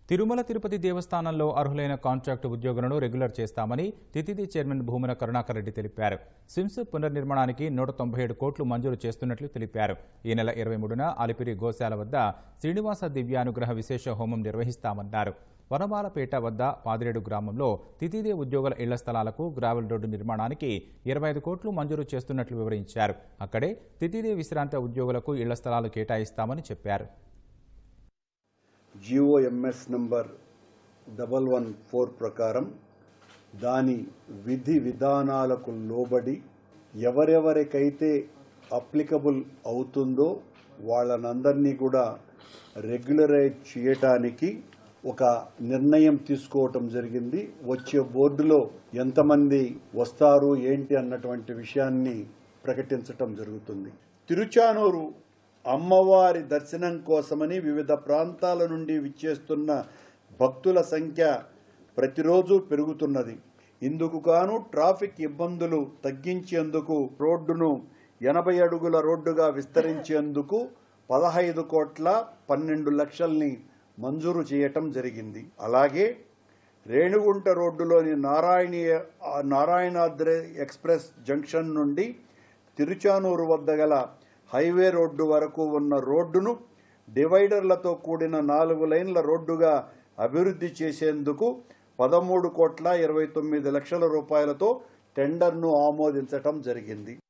తిరుమల తిరుపతి దేవస్థానంలో అర్హులైన కాంట్రాక్టు ఉద్యోగులను రెగ్యులర్ చేస్తామని తితిది చైర్మన్ భూమన కరుణాకర్ రెడ్డి తెలిపారు సిమ్స్ పునర్నిర్మాణానికి నూట తొంభై ఏడు కోట్లు మంజూరు చేస్తున్నట్లు తెలిపారు ఈ నెల ఇరవై మూడున అలిపిరి గోశాల వద్ద శ్రీనివాస దివ్యానుగ్రహ విశేష హోమం నిర్వహిస్తామన్నారు వనమాలపేట వద్ద పాదిరేడు గ్రామంలో తితిదే ఉద్యోగుల ఇళ్ల స్థలాలకు గ్రావెల్ రోడ్డు నిర్మాణానికి ఇరవై ఐదు కోట్లు మంజూరు చేస్తున్నట్లు వివరించారు అక్కడే తితిదే విశ్రాంత ఉద్యోగులకు ఇళ్ల స్థలాలు కేటాయిస్తామని చెప్పారు GOMS number double one four ప్రకారం దాని విధి విధానాలకు లోబడి ఎవరెవరికైతే అప్లికబుల్ అవుతుందో వాళ్ళనందరినీ కూడా రెగ్యులరైజ్ చేయటానికి ఒక నిర్ణయం తీసుకోవటం జరిగింది వచ్చే బోర్డులో ఎంతమంది వస్తారు ఏంటి అన్నటువంటి విషయాన్ని ప్రకటించటం జరుగుతుంది తిరుచానూరు అమ్మవారి దర్శనం కోసమని వివిధ ప్రాంతాల నుండి విచ్చేస్తున్న భక్తుల సంఖ్య ప్రతిరోజు పెరుగుతున్నది ఇందుకు గాను ట్రాఫిక్ ఇబ్బందులు తగ్గించేందుకు రోడ్డును ఎనభై అడుగుల రోడ్డుగా విస్తరించేందుకు పదహైదు కోట్ల పన్నెండు లక్షల్ని మంజూరు చేయటం జరిగింది అలాగే రేణుగుంట రోడ్డులోని నారాయణీయ నారాయణాద్రి ఎక్స్ప్రెస్ జంక్షన్ నుండి తిరుచానూరు వద్ద గల హైవే రోడ్డు వరకు ఉన్న రోడ్డును డివైడర్లతో కూడిన నాలుగు లైన్ల రోడ్డుగా అభివృద్ధి చేసేందుకు పదమూడు కోట్ల ఇరవై తొమ్మిది లక్షల రూపాయలతో టెండర్ను ఆమోదించటం జరిగింది